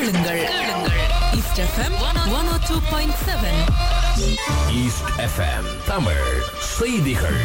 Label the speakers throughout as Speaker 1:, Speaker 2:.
Speaker 1: கேளுங்கள் கேளுங்கள் east FM one O two point seven
Speaker 2: east FM Tamil செய்திகள்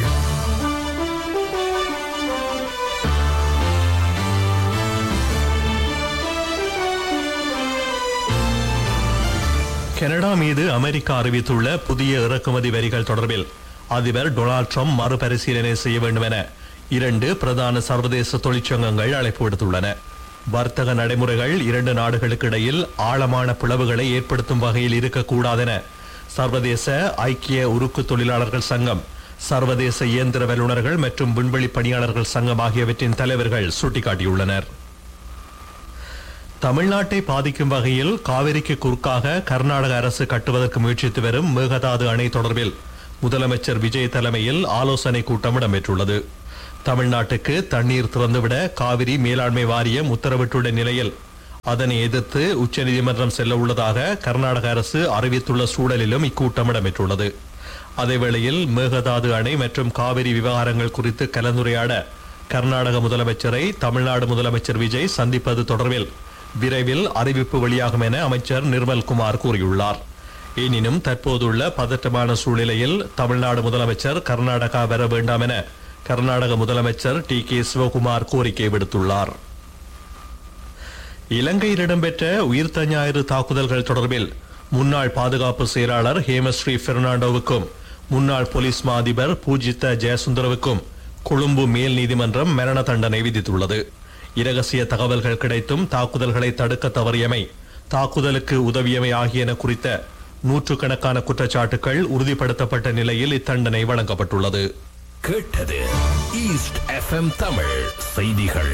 Speaker 3: கனடா மீது அமெரிக்கா அறிவித்துள்ள புதிய இறக்குமதி வரிகள் தொடர்பில் அதிபர் டொனால்ட் ட்ரம்ப் மறுபரிசீலனை செய்ய வேண்டும் என இரண்டு பிரதான சர்வதேச தொழிற்சங்கங்கள் அழைப்பு விடுத்துள்ளன வர்த்தக நடைமுறைகள் இரண்டு நாடுகளுக்கு இடையில் ஆழமான பிளவுகளை ஏற்படுத்தும் வகையில் இருக்கக்கூடாதென சர்வதேச ஐக்கிய உருக்கு தொழிலாளர்கள் சங்கம் சர்வதேச இயந்திர வல்லுநர்கள் மற்றும் விண்வெளி பணியாளர்கள் சங்கம் ஆகியவற்றின் தலைவர்கள் சுட்டிக்காட்டியுள்ளனர் தமிழ்நாட்டை பாதிக்கும் வகையில் காவிரிக்கு குறுக்காக கர்நாடக அரசு கட்டுவதற்கு முயற்சித்து வரும் மேகதாது அணை தொடர்பில் முதலமைச்சர் விஜய் தலைமையில் ஆலோசனை கூட்டம் இடம்பெற்றுள்ளது தமிழ்நாட்டுக்கு தண்ணீர் திறந்துவிட காவிரி மேலாண்மை வாரியம் உத்தரவிட்டுள்ள நிலையில் அதனை எதிர்த்து உச்சநீதிமன்றம் செல்ல உள்ளதாக கர்நாடக அரசு அறிவித்துள்ள சூழலிலும் இக்கூட்டம் இடம்பெற்றுள்ளது அதேவேளையில் மேகதாது அணை மற்றும் காவிரி விவகாரங்கள் குறித்து கலந்துரையாட கர்நாடக முதலமைச்சரை தமிழ்நாடு முதலமைச்சர் விஜய் சந்திப்பது தொடர்பில் விரைவில் அறிவிப்பு வெளியாகும் என அமைச்சர் நிர்மல் குமார் கூறியுள்ளார் எனினும் தற்போதுள்ள பதற்றமான சூழ்நிலையில் தமிழ்நாடு முதலமைச்சர் கர்நாடகா வர வேண்டாம் என கர்நாடக முதலமைச்சர் டி கே சிவகுமார் கோரிக்கை விடுத்துள்ளார் இலங்கையில் இடம்பெற்ற உயிர்த்த ஞாயிறு தாக்குதல்கள் தொடர்பில் முன்னாள் பாதுகாப்பு செயலாளர் ஹேமஸ்ரீ பெர்னாண்டோவுக்கும் முன்னாள் போலீஸ் மா அதிபர் பூஜித்த ஜெயசுந்தரவுக்கும் கொழும்பு மேல் நீதிமன்றம் மரண தண்டனை விதித்துள்ளது இரகசிய தகவல்கள் கிடைத்தும் தாக்குதல்களை தடுக்க தவறியமை தாக்குதலுக்கு உதவியமை ஆகியன குறித்த நூற்றுக்கணக்கான குற்றச்சாட்டுகள் உறுதிப்படுத்தப்பட்ட நிலையில் இத்தண்டனை வழங்கப்பட்டுள்ளது
Speaker 2: கேட்டது ஈஸ்ட் எஃப்எம் தமிழ் செய்திகள்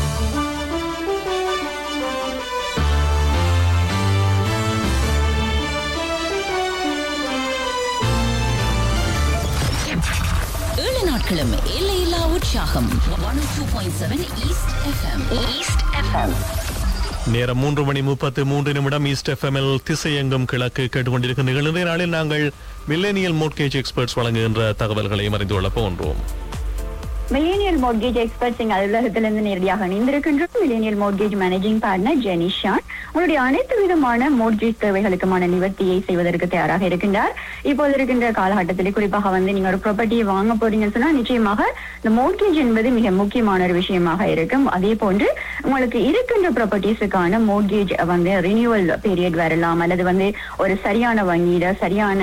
Speaker 1: ஏழு நாட்களும் எல்லையில்லா உற்சாகம் one two point seven east FM east FM
Speaker 3: நேரம் மூன்று மணி முப்பத்து மூன்று நிமிடம் ஈஸ்ட் எஃப்எம்எல் திசையெங்கும் கிழக்கு கேட்டுக்கொண்டிருக்கும் நிகழ்ந்த நாளில் நாங்கள் மில்லேனியல் மோட்கேஜ் எக்ஸ்பர்ட்ஸ் வழங்குகின்ற தகவல்களையும் அறிந்து கொள்ள போன்றோம்
Speaker 4: மில்லேனியல் மோட்கேஜ் எக்ஸ்பர்ட்ஸ் எங்கள் அலுவலகத்திலிருந்து நேரடியாக இணைந்திருக்கின்றோம் millennial mortgage managing partner Jenishan உங்களுடைய அனைத்து விதமான மோட்கேஜ் தேவைகளுக்குமான நிவர்த்தியை செய்வதற்கு தயாராக இருக்கின்றார் இப்போது இருக்கின்ற காலகட்டத்தில் குறிப்பாக வந்து நீங்க ஒரு ப்ராப்பர்ட்டியை வாங்க போறீங்கன்னு சொன்னா நிச்சயமாக இந்த மோட்கேஜ் என்பது மிக முக்கியமான ஒரு விஷயமாக இருக்கும் அதே போன்று உங்களுக்கு இருக்கின்ற ப்ராப்பர்ட்டிஸுக்கான மோட்கேஜ் வந்து ரினியூவல் பீரியட் வரலாம் அல்லது வந்து ஒரு சரியான வங்கியில சரியான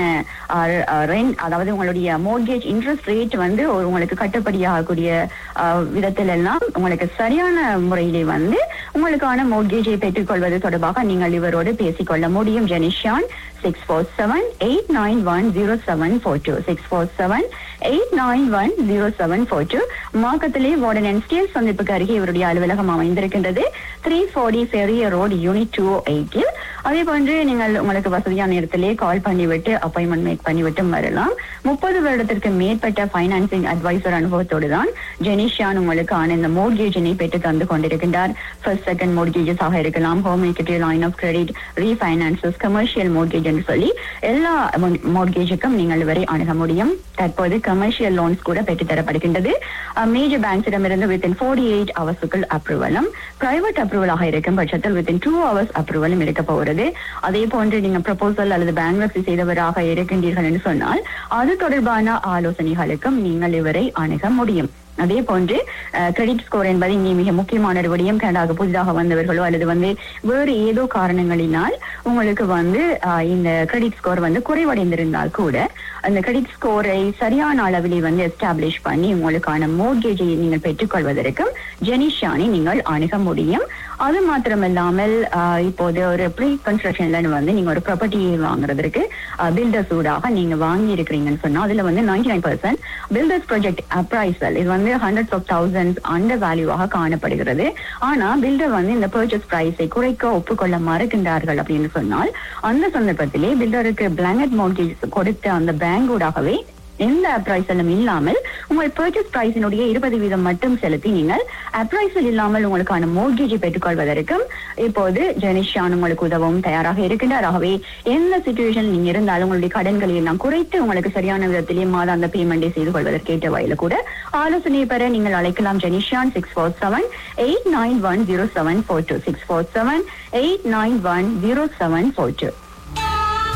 Speaker 4: ரெண்ட் அதாவது உங்களுடைய மோட்கேஜ் இன்ட்ரெஸ்ட் ரேட் வந்து ஒரு உங்களுக்கு கட்டுப்படியாகக்கூடிய அஹ், விதத்தில் எல்லாம் உங்களுக்கு சரியான முறையிலே வந்து உங்களுக்கான மோட்கேஜை பெற்றுக்கொள்வது தொடர்பாக நீங்கள் இவரோடு பேசிக்கொள்ள முடியும் Jenishan six four seven eight nine one zero seven four two six four seven eight nine one zero seven four two மாக்கத்திலே வார்டன் அண்ட் ஸ்டீல் சந்திப்புக்கு அருகே இவருடைய அலுவலகம் அமைந்திருக்கின்றது three forty Ferrier road unit two எயிட்டில் அதே போன்று நீங்கள் உங்களுக்கு வசதியான நேரத்திலே கால் பண்ணிவிட்டு அப்பாயின்மெண்ட் மேக் பண்ணிவிட்டு வரலாம் முப்பது வருடத்திற்கு மேற்பட்ட ஃபைனான்சிங் அட்வைசர் அனுபவத்தோடு தான் ஜெனிஷியான் உங்களுக்கான இந்த மோட்கேஜினை பெற்று தந்து கொண்டிருக்கின்றார் ஃபர்ஸ்ட் செகண்ட் மோட்கேஜஸ் ஆக இருக்கலாம் home equity line of credit refinances commercial mortgage என்று சொல்லி எல்லா மோட்கேஜுக்கும் நீங்கள் வரை அணுக முடியும் தற்போது கமர்ஷியல் லோன்ஸ் கூட பெற்றுத் தரப்படுகின்றது மேஜர் பேங்க்ஸிடமிருந்து வித்தின் ஃபோர்டி எயிட் ஹவர்ஸுக்குள் அப்ரூவலும் பிரைவேட் அப்ரூவலாக இருக்கும் பட்சத்தில் வித்தின் டூ ஹவர்ஸ் அப்ரூவலும் இருக்க போகிறது அதே போன்று நீங்க ப்ரப்போசல் அல்லது பேங்க்ரப்சி செய்தவராக இருக்கின்றீர்கள் என்று சொன்னால் அது தொடர்பான ஆலோசனைகளுக்கும் நீங்கள் இவரை அணுக முடியும் அதே போன்று கிரெடிட் ஸ்கோர் என்பது இங்கே மிக முக்கியமான ஒரு விடயம் கனடாக புதிதாக வந்தவர்களோ அல்லது வந்து வேறு ஏதோ காரணங்களினால் உங்களுக்கு வந்து அஹ், இந்த கிரெடிட் ஸ்கோர் வந்து குறைவடைந்திருந்தால் கூட அந்த கிரெடிட் ஸ்கோரை சரியான அளவிலே வந்து எஸ்டாப்ளிஷ் பண்ணி உங்களுக்கான மோட்கேஜை நீங்கள் பெற்றுக்கொள்வதற்கும் ஜெனிஷானை நீங்கள் அணுக முடியும் அது மாத்திரமில்லாமல் அஹ், இப்போது ஒரு ப்ரீ கன்ஸ்ட்ரக்ஷன்ல வந்து நீங்க ஒரு ப்ராப்பர்ட்டியை வாங்குறதற்கு பில்டர்ஸ் ஊடாக நீங்க வாங்கி இருக்கிறீங்கன்னு சொன்னா அதுல வந்து ninety nine percent builders project appraisal இது வந்து ஹண்ட்ரட்ஸ் ஆஃப் தௌசண்ட்ஸ் அண்டர் வேல்யூவாக காணப்படுகிறது ஆனா பில்டர் வந்து இந்த பர்ச்சேஸ் பிரைஸை குறைக்க ஒப்புக்கொள்ள மறுக்கின்றார்கள் அப்படின்னு சொன்னால் அந்த சந்தர்ப்பத்திலே பில்டருக்கு பிளாங்கட் மோட்கேஜ் கொடுத்த அந்த பேங்க் ஊடாகவே எந்த அப்ரைசலும் இல்லாமல் உங்கள் பர்ச்சேஸ் பிரைஸினுடைய இருபது வீதம் மட்டும் செலுத்தி நீங்கள் அப்ரைசல் இல்லாமல் உங்களுக்கான மோர்கேஜை பெற்றுக்கொள்வதற்கும் இப்போது ஜெனிஷான் உங்களுக்கு உதவும் தயாராக இருக்கின்றார் ஆகவே எந்த சுச்சுவேஷன் நீங்க இருந்தாலும் உங்களுடைய கடன்களை எல்லாம் குறைத்து உங்களுக்கு சரியான விதத்திலே மாதாந்த பேமெண்டை செய்து கொள்வதற்கு ஏற்ற வகையில கூட ஆலோசனை பெற நீங்கள் அழைக்கலாம் Jenishan six four seven eight nine one zero seven four two six four seven eight nine one zero seven four two